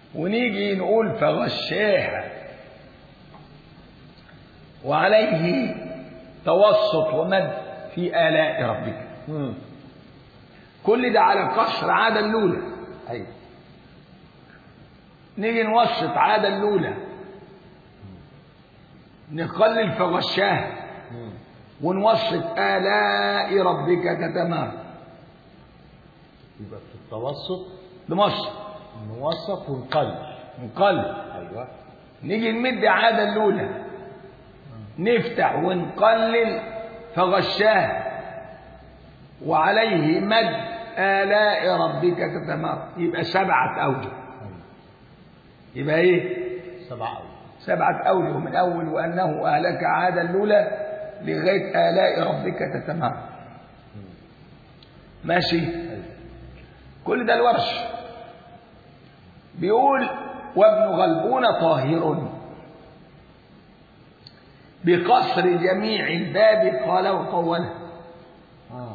ونيجي نقول فغشاها وعليه توسط ومد في آلاء ربك مم. كل ده على قصر عادة الأولى أيوة نيجي نوسط عادة الأولى نقلل فغشاها مم. ونوسط آلاء ربك تتمام يبقى في التوسط بمصر نوسط ونقلل نقلل أيوة نيجي نمد عادة الأولى نفتح ونقلل فغشاه وعليه مد آلاء ربك تتمام يبقى سبعة أوجه أيوة يبقى إيه؟ سبعة أول سبعة أوجه من أول وأنه أهلك عادة الأولى لغاية آلاء ربك تتمام ماشي أيوة كل ده الورش بيقول وابن غلبون طاهر بقصر جميع الباب قال وطوله آه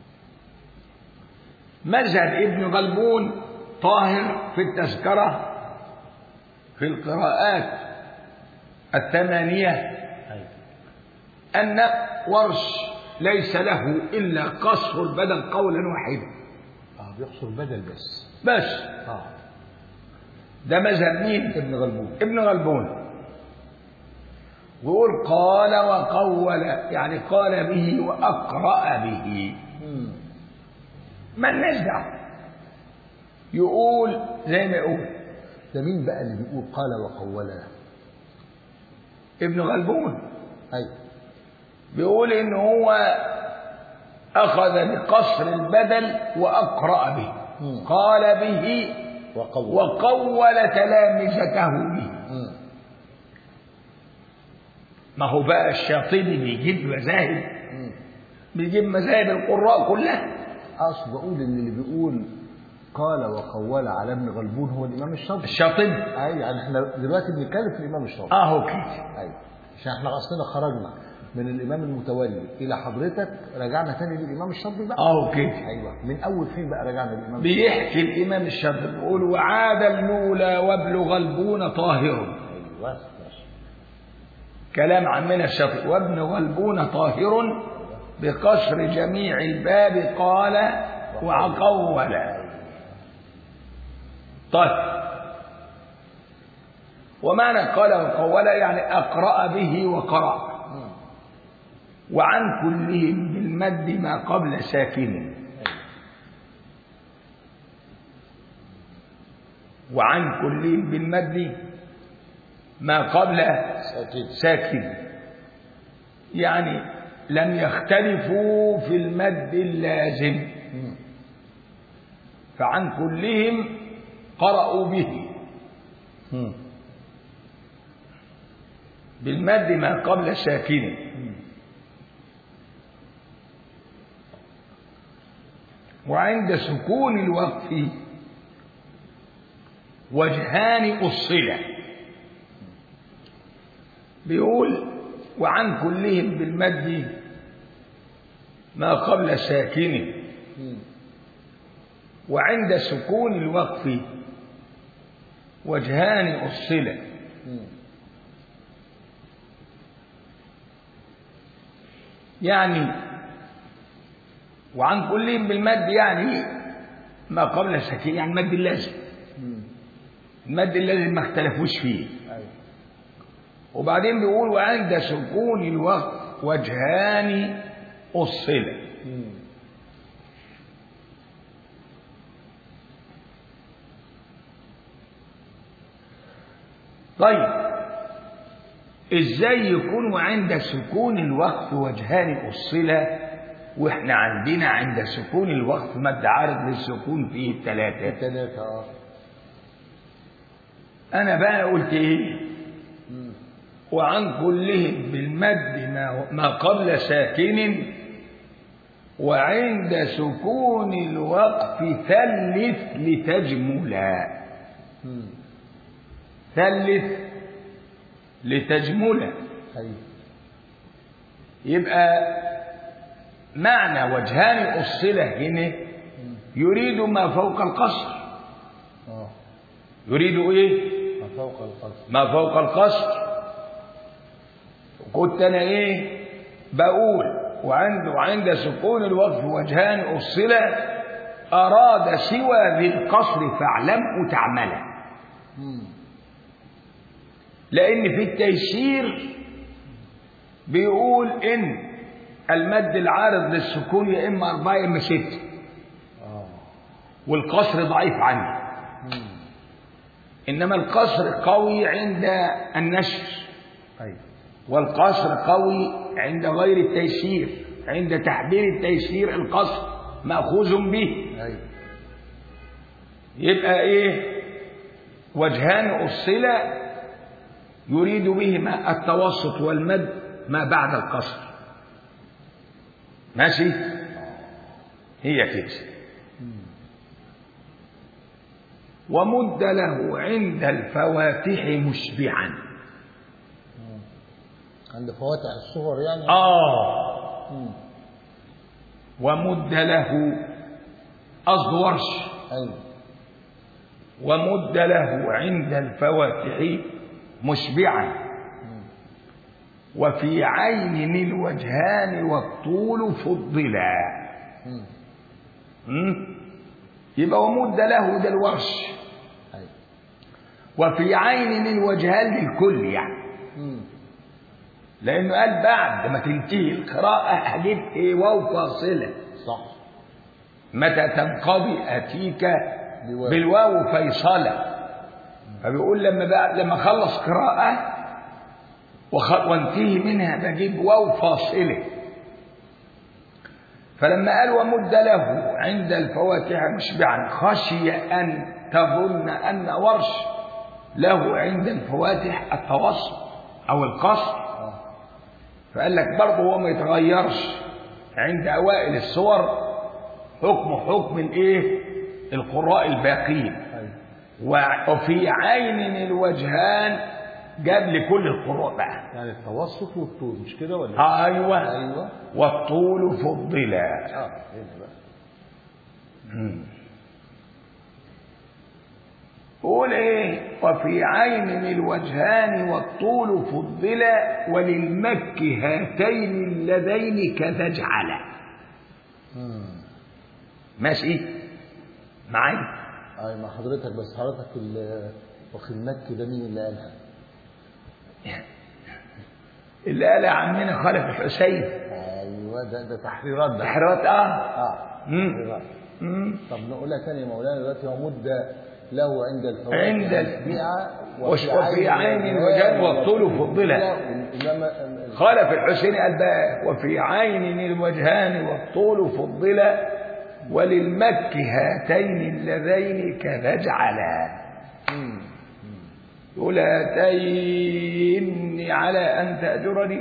مذهب ابن غلبون طاهر في التذكرة في القراءات الثمانية أيوة أن ورش ليس له إلا قصر البدن قولا واحدا آه بيحصر بدل بس بس آه ده مذهب مين؟ ابن غلبون ابن غلبون ويقول قال وقول يعني قال به وأقرأ به مم. ما دعوه يقول زي ما يقول ده مين بقى اللي بيقول قال وقولا ابن غلبون أيوة بيقول ان هو اخذ بقصر البدل واقرا به مم. قال به وقول وقول تلامذته به مم. ما هو بقى الشاطبي بيجيب مذاهب مم. بيجيب مذاهب القراء كلها اقصد اقول ان اللي بيقول قال وقول على ابن غلبون هو الامام الشاطبي الشاطبي ايوه يعني احنا دلوقتي بنتكلم في الامام الشاطبي اهو كده ايوه عشان احنا اصلنا خرجنا من الامام المتولي الى حضرتك رجعنا تاني للامام الشاطبي بقى اهو كده ايوه من اول فين بقى رجعنا للامام بيحكي الامام الشاطبي بيقول وعاد المولى وابن غلبون طاهر ايوه ماشي كلام عمنا الشاطبي وابن غلبون طاهر بقصر جميع الباب قال وقول طيب ومعنى قال وقول يعني أقرأ به وقرأ مم. وعن كلهم بالمد ما قبل ساكن وعن كلهم بالمد ما قبل ساكن ساكن يعني لم يختلفوا في المد اللازم مم. فعن كلهم قرأوا به مم. بالمد ما قبل ساكن وعند سكون الوقف وجهان أصلة بيقول وعن كلهم بالمد ما قبل ساكن مم. وعند سكون الوقف وجهان أصلة مم. يعني وعن كلهم بالمد يعني ما قبل ساكن يعني المد اللازم مم. المد اللازم ما اختلفوش فيه ايوه وبعدين بيقول وعند سكون الوقت وجهان أصلة مم. طيب ازاي يكون عند سكون الوقت وجهان أصلة واحنا عندنا عند سكون الوقت مد عارض للسكون فيه الثلاثة ثلاثة اه انا بقى قلت ايه مم. وعن كلهم بالمد ما, ما قبل ساكن وعند سكون الوقف ثلث لتجملا مم. ثلث لتجملا ايوه يبقى معنى وجهان أصلة هنا يريد ما فوق القصر اه يريد ايه ما فوق القصر ما فوق القصر كنت انا ايه بقول وعند وعند سكون الوقف وجهان أصلا أراد سوى ذي القصر فاعلم تعمله مم. لأن في التيسير بيقول إن المد العارض للسكون يا إما أربعة يا إما ستة اه والقصر ضعيف عنه مم. إنما القصر قوي عند النشر ايوه والقصر قوي عند غير التيسير عند تحبير التيسير القصر مأخوذ به ايوه يبقى ايه وجهان أصلا يريد بهما التوسط والمد ما بعد القصر ماشي هي كده ومد له عند الفواتح مشبعا عند فواتح الصغر يعني آه مم. ومد له قصد ورش ايوه ومد له عند الفواتح مشبعا مم. وفي عين الوجهان والطول فضلا مم. م? يبقى ومد له ده الورش ايوه وفي عين الوجهان للكل يعني مم. لانه قال بعد ما تنتهي القراءه هجيب ايه واو فاصله صح متى تنقضي اتيك بواو. بالواو فيصله فبيقول لما بقى لما اخلص قراءه وخ- وانتهي منها بجيب واو فاصله فلما قال ومد له عند الفواتح مشبعا خشي ان تظن ان ورش له عند الفواتح التوسط او القصر اه فقال لك برضه هو ما يتغيرش عند اوائل السور حكم حكم الايه القراء الباقين ايوه وع- وفي عين الوجهان جاب لكل القراء بقى يعني التوسط والطول مش كده ولا إيه؟ ايوه ايوه والطول فضلا اه هنا بقى مم. قول ايه وفي عين الوجهان والطول فضلا وللمك هاتين اللذين كذا اجعلا مم. ماشي معايا اي مع حضرتك بس حضرتك ال- واخد مكي ده مين اللي قالها؟ اللي قال عمنا خالد الحسين ايوه ده ده تحريرات ده تحريرات اه اه مم. تحريرات مم. طب نقولها تاني يا مولانا دلوقتي ومد له عند الفواتح عند ال- مسبعة وش- وفي عين الوجهان والطول فضلا. إنما خالف الحسين قال بقى وفي عين الوجهان والطول فضلا وللمك هاتين اللذين كذا اجعلا مم. يقول هاتين على أن تأجرني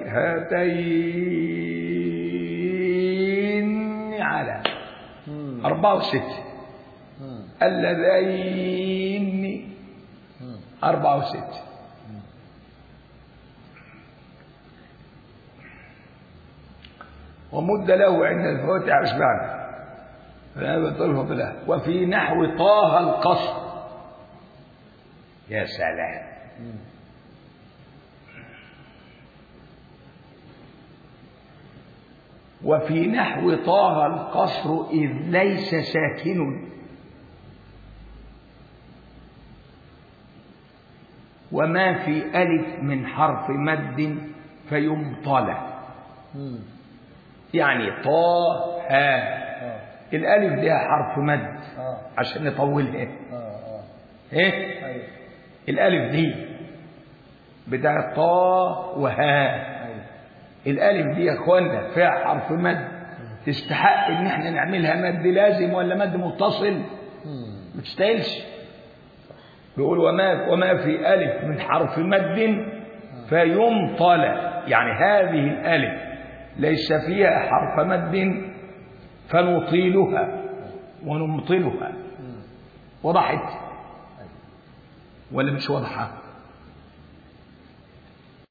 هاتين على مم. أربعة وستة مم. اللذين مم. أربعة وستة ومد له عند الفوت أشبعنا فلا بطله بله وفي نحو طه القصر يا سلام مم. وفي نحو طه القصر إذ ليس ساكن وما في ألف من حرف مد فيمطلى مم. يعني طه اه الألف دي حرف مد اه عشان نطولها اه اه ايه ايوه الألف دي بتاع طه وها ايوه الألف دي يا اخوانا فيها حرف مد تستحق ان احنا نعملها مد لازم ولا مد متصل مم. ما تستاهلش بيقول وما وما في ألف من حرف مد فيمطل يعني هذه الألف ليس فيها حرف مد فنطيلها ونمطلها مم. وضحت ولا مش واضحة